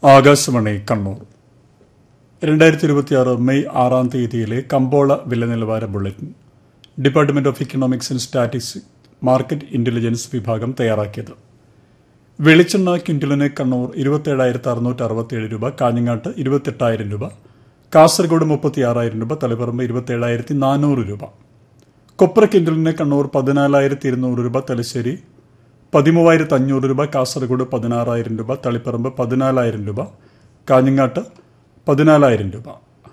ആകാശവാണി കണ്ണൂർ രണ്ടായിരത്തി ഇരുപത്തിയാറ് മെയ് ആറാം തീയതിയിലെ കമ്പോള വില നിലവാര bulletin department of economics and statistics market intelligence വിഭാഗം തയ്യാറാക്കിയത് വെളിച്ചെണ്ണ ക്വിന്റലിന് കണ്ണൂർ ഇരുപത്തിയേഴായിരത്തി അറുന്നൂറ്റി അറുപത്തിയേഴ് രൂപ കാഞ്ഞങ്ങാട്ട് ഇരുപത്തെട്ടായിരം രൂപ കാസർഗോഡ് മുപ്പത്തിയാറായിരം രൂപ തളിപ്പറമ്പ് ഇരുപത്തിയേഴായിരത്തി നാനൂറ് രൂപ കൊപ്ര ക്വിന്റലിന് കണ്ണൂർ പതിനാലായിരത്തി ഇരുന്നൂറ് രൂപ തലശ്ശേരി പതിമൂവായിരത്തി അഞ്ഞൂറ് രൂപ കാസർഗോഡ് പതിനാറായിരം രൂപ തളിപ്പറമ്പ് പതിനാലായിരം രൂപ കാഞ്ഞങ്ങാട്ട് പതിനാലായിരം രൂപ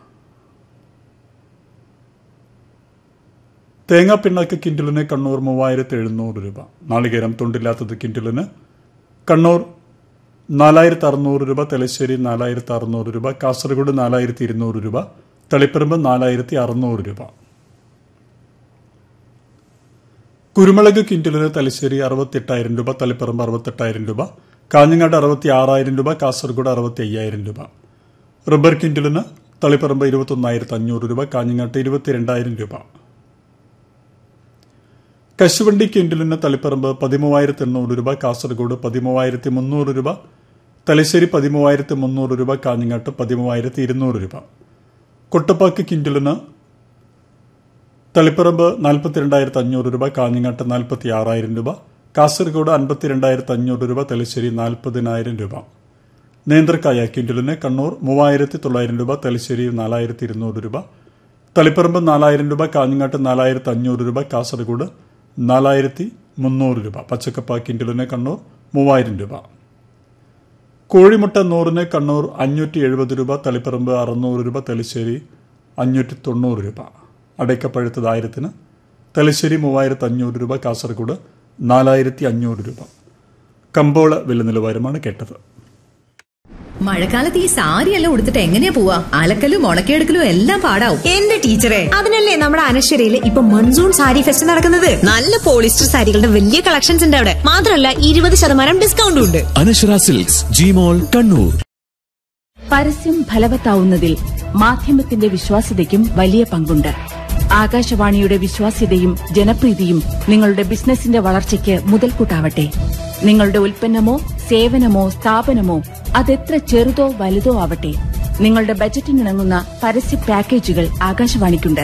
തേങ്ങാപ്പിണ്ണാക്ക് കിൻഡിലിന് കണ്ണൂർ മൂവായിരത്തി എഴുന്നൂറ് രൂപ നാളികേരം തൊണ്ടില്ലാത്തത് കിൻഡിലിന് കണ്ണൂർ നാലായിരത്തി അറുന്നൂറ് രൂപ തലശ്ശേരി നാലായിരത്തി അറുന്നൂറ് രൂപ കാസർഗോഡ് നാലായിരത്തി ഇരുന്നൂറ് രൂപ തളിപ്പറമ്പ് നാലായിരത്തി അറുന്നൂറ് രൂപ കുരുമുളക് ക്വിന്റലിന് തലശ്ശേരി അറുപത്തെട്ടായിരം രൂപ തളിപ്പറമ്പ് അറുപത്തെട്ടായിരം രൂപ കാഞ്ഞങ്ങാട് അറുപത്തി ആറായിരം രൂപ കാസർഗോഡ് അറുപത്തി അയ്യായിരം രൂപ റബ്ബർ ക്വിന്റലിന് തളിപ്പറമ്പ് ഇരുപത്തൊന്നായിരത്തി അഞ്ഞൂറ് രൂപ കാഞ്ഞങ്ങാട്ട് ഇരുപത്തിരണ്ടായിരം രൂപ കശുവണ്ടി ക്വിന്റലിന് തളിപ്പറമ്പ് പതിമൂവായിരത്തി എണ്ണൂറ് രൂപ കാസർഗോഡ് പതിമൂവായിരത്തി മുന്നൂറ് രൂപ തലശ്ശേരി പതിമൂവായിരത്തി മുന്നൂറ് രൂപ കാഞ്ഞങ്ങാട്ട് പതിമൂവായിരത്തി ഇരുന്നൂറ് രൂപ കൊട്ടപ്പാക്ക് ക്വിന്റലിന് തളിപ്പറമ്പ് നാൽപ്പത്തിരണ്ടായിരത്തി അഞ്ഞൂറ് രൂപ കാഞ്ഞങ്ങാട്ട് നാൽപ്പത്തി ആറായിരം രൂപ കാസർഗോഡ് അൻപത്തിരണ്ടായിരത്തി അഞ്ഞൂറ് രൂപ തലശ്ശേരി നാൽപ്പതിനായിരം രൂപ നേന്ത്രക്കായ ക്വിന്റലിന് കണ്ണൂർ മൂവായിരത്തി തൊള്ളായിരം രൂപ തലശ്ശേരി നാലായിരത്തി ഇരുന്നൂറ് രൂപ തളിപ്പറമ്പ് നാലായിരം രൂപ കാഞ്ഞങ്ങാട്ട് നാലായിരത്തി അഞ്ഞൂറ് രൂപ കാസർഗോഡ് നാലായിരത്തി മുന്നൂറ് രൂപ പച്ചക്കപ്പ ക്വിന്റലിന് കണ്ണൂർ മൂവായിരം രൂപ കോഴിമുട്ട നൂറിന് കണ്ണൂർ അഞ്ഞൂറ്റി എഴുപത് രൂപ തളിപ്പറമ്പ് അറുന്നൂറ് രൂപ തലശ്ശേരി അഞ്ഞൂറ്റി തൊണ്ണൂറ് രൂപ അടയ്ക്കപ്പഴുത്തത് ആയിരത്തിന് തലശ്ശേരി മൂവായിരത്തി അഞ്ഞൂറ് രൂപ കാസർഗോഡ് നാലായിരത്തി അഞ്ഞൂറ് രൂപ കമ്പോള വില നിലവാരമാണ് കേട്ടത് മഴക്കാലത്ത് ഈ സാരി എല്ലാം ഉടുത്തിട്ട് എങ്ങനെയാ പോവാ അലക്കലും ഉണക്കിയെടുക്കലും എല്ലാം പാടാവും എന്റെ ടീച്ചറെ അതിനല്ലേ നമ്മുടെ അനശ്വരയിൽ ഇപ്പൊ മൺസൂൺ സാരി ഫെസ്റ്റ് നടക്കുന്നത് നല്ല പോളിസ്റ്റർ സാരികളുടെ വലിയ കളക്ഷൻസ് ഉണ്ട് അവിടെ മാത്രമല്ല ഇരുപത് ശതമാനം ഡിസ്കൗണ്ടും ഉണ്ട് അനശ്വര സിൽക്സ് ജിമോൾ കണ്ണൂർ പരസ്യം ഫലവത്താവുന്നതിൽ മാധ്യമത്തിന്റെ വിശ്വാസ്യതയ്ക്കും വലിയ പങ്കുണ്ട് ആകാശവാണിയുടെ വിശ്വാസ്യതയും ജനപ്രീതിയും നിങ്ങളുടെ ബിസിനസിന്റെ വളർച്ചയ്ക്ക് മുതൽക്കൂട്ടാവട്ടെ നിങ്ങളുടെ ഉൽപ്പന്നമോ സേവനമോ സ്ഥാപനമോ അതെത്ര ചെറുതോ വലുതോ ആവട്ടെ നിങ്ങളുടെ ബജറ്റിനിണങ്ങുന്ന പരസ്യ പാക്കേജുകൾ ആകാശവാണിക്കുണ്ട്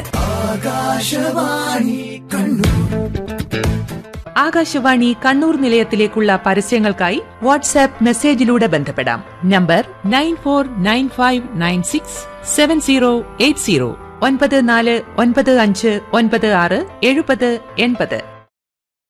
ആകാശവാണി കണ്ണൂർ നിലയത്തിലേക്കുള്ള പരസ്യങ്ങൾക്കായി വാട്സാപ്പ് മെസ്സേജിലൂടെ ബന്ധപ്പെടാം number nine four nine five nine six seven zero eight zero ഒൻപത് നാല് ഒൻപത് അഞ്ച് ഒൻപത് ആറ് എഴുപത് എൺപത്